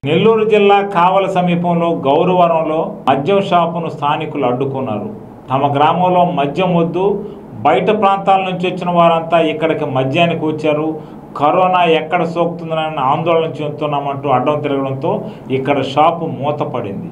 నెల్లూరు జిల్లా కావల సమీపంలో గౌరవరంలో మద్యం షాపును స్థానికులు అడ్డుకున్నారు తమ గ్రామంలో మద్యం వద్దు బయట ప్రాంతాల నుంచి వచ్చిన వారంతా ఇక్కడికి మద్యానికి వచ్చారు కరోనా ఎక్కడ సోకుతుందని ఆందోళన చెందుతున్నామంటూ అడ్డం తిరగడంతో ఇక్కడ షాపు మూతపడింది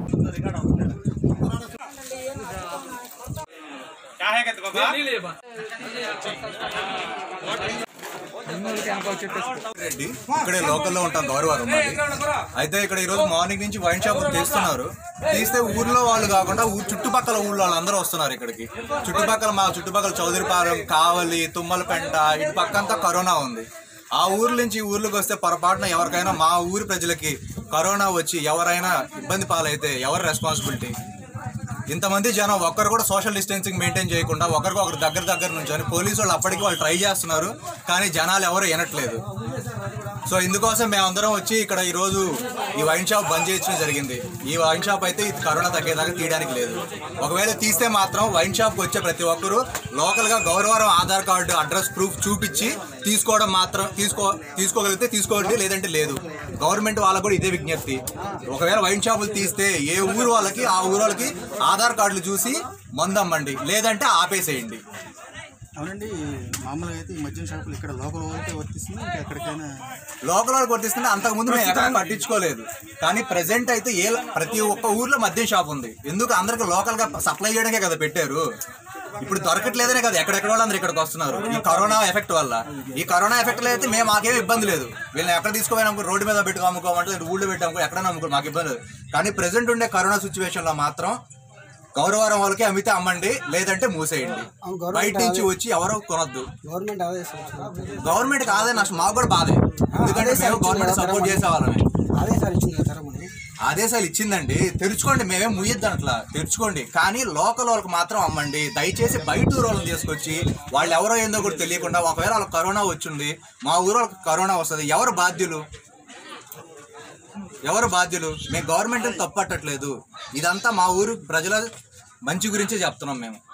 రెడ్డి ఇక్కడే లోకల్లో ఉంటాం గౌరవారం మాది అయితే ఇక్కడ ఈ రోజు మార్నింగ్ నుంచి వైన్ షాప్ తీస్తున్నారు తీస్తే ఊర్లో వాళ్ళు కాకుండా ఊరు చుట్టుపక్కల ఊళ్ళో వాళ్ళందరూ వస్తున్నారు ఇక్కడికి చుట్టుపక్కల మా చుట్టుపక్కల చౌదరిపాలెం కావలి తుమ్మలపెంట ఇటు పక్కంతా కరోనా ఉంది ఆ ఊర్ల నుంచి ఈ ఊర్లోకి వస్తే పొరపాటున ఎవరికైనా మా ఊరి ప్రజలకి కరోనా వచ్చి ఎవరైనా ఇబ్బంది పాలైతే ఎవరు రెస్పాన్సిబిలిటీ ఇంతమంది జనం ఒక్కరు కూడా సోషల్ డిస్టెన్సింగ్ మెయింటైన్ చేయకుండా ఒకరికి ఒకరు దగ్గర దగ్గర నుంచి పోలీసు వాళ్ళు అప్పటికి వాళ్ళు ట్రై చేస్తున్నారు కానీ జనాలు ఎవరు వినట్లేదు సో ఇందుకోసం మేమందరం వచ్చి ఇక్కడ ఈ రోజు ఈ వైన్ షాప్ బంద్ చేయించడం జరిగింది ఈ వైన్ షాప్ అయితే ఇది కరోనా తగ్గేదాకా తీయడానికి లేదు ఒకవేళ తీస్తే మాత్రం వైన్ షాప్కి వచ్చే ప్రతి ఒక్కరు లోకల్ గా Gauravaram Aadhaar card address proof చూపించి తీసుకోవడం మాత్రం తీసుకో తీసుకోగలిగితే తీసుకోండి లేదంటే లేదు గవర్నమెంట్ వాళ్ళకు కూడా ఇదే విజ్ఞప్తి ఒకవేళ వైన్ షాపులు తీస్తే ఏ ఊరు వాళ్ళకి ఆ ఊరు వాళ్ళకి ఆధార్ కార్డులు చూసి మందు అమ్మండి లేదంటే ఆపేసేయండి అవునండి మామూలుగా అయితే ఈ మద్యం షాపులు ఇక్కడ లోకల్ వాళ్ళకే వర్తిస్తుంది ఇంకా ఎక్కడికైనా లోకల్ వాళ్ళకి వర్తిస్తుంది అంతకు ముందు మేము ఎక్కడ పట్టించుకోలేదు కానీ ప్రెసెంట్ అయితే ఏ ప్రతి ఒక్క ఊర్లో మద్యం షాప్ ఉంది ఎందుకు అందరికి లోకల్ గా సప్లై చేయడానికే కదా పెట్టారు ఇప్పుడు దొరకట్లేదనే కదా ఎక్కడెక్కడ వాళ్ళందరూ ఇక్కడికి వస్తున్నారు ఈ కరోనా ఎఫెక్ట్ వల్ల ఈ కరోనా ఎఫెక్ట్ అయితే మేము మాకేం ఇబ్బంది లేదు వీళ్ళని ఎక్కడ తీసుకుపోయినా అనుకో రోడ్డు మీద పెట్టుకో అమ్ముకోమంటే లేదా ఊళ్ళో పెట్టి అమ్ముకో ఎక్కడ అమ్ముకో మాకు ఇబ్బంది లేదు కానీ ప్రెసెంట్ ఉండే కరోనా సిచ్యువేషన్ లో మాత్రం గౌరవరం వాళ్ళకి అమ్మితే అమ్మండి లేదంటే మూసేయండి బయట నుంచి వచ్చి ఎవరు కొనొద్దు గవర్నమెంట్ ఆదేశాలు ఇచ్చింది. గవర్నమెంట్ కాదే నష్టం మాకు కూడా బాధే ఎందుకంటే మేము గవర్నమెంట్ సపోర్ట్ చేసే వాళ్ళమే ఆదేశాలు ఇచ్చింది తెరమని ఆదేశాలు ఇచ్చిందండి తెరుచుకోండి మేమేం ముయ్యొద్దు అట్లా తెరుచుకోండి కానీ లోకల్ వాళ్ళకి మాత్రం అమ్మండి దయచేసి బయట ఊరు వాళ్ళని తీసుకొచ్చి వాళ్ళు ఎవరో ఏందో కూడా తెలియకుండా ఒకవేళ వాళ్ళకి కరోనా వచ్చింది మా ఊరు వాళ్ళకి కరోనా వస్తుంది ఎవరు బాధ్యులు ఎవరు బాధ్యులు మేము గవర్నమెంట్ తప్పట్టట్లేదు ఇదంతా మా ఊరు ప్రజల మంచి గురించే చెప్తున్నాం మేము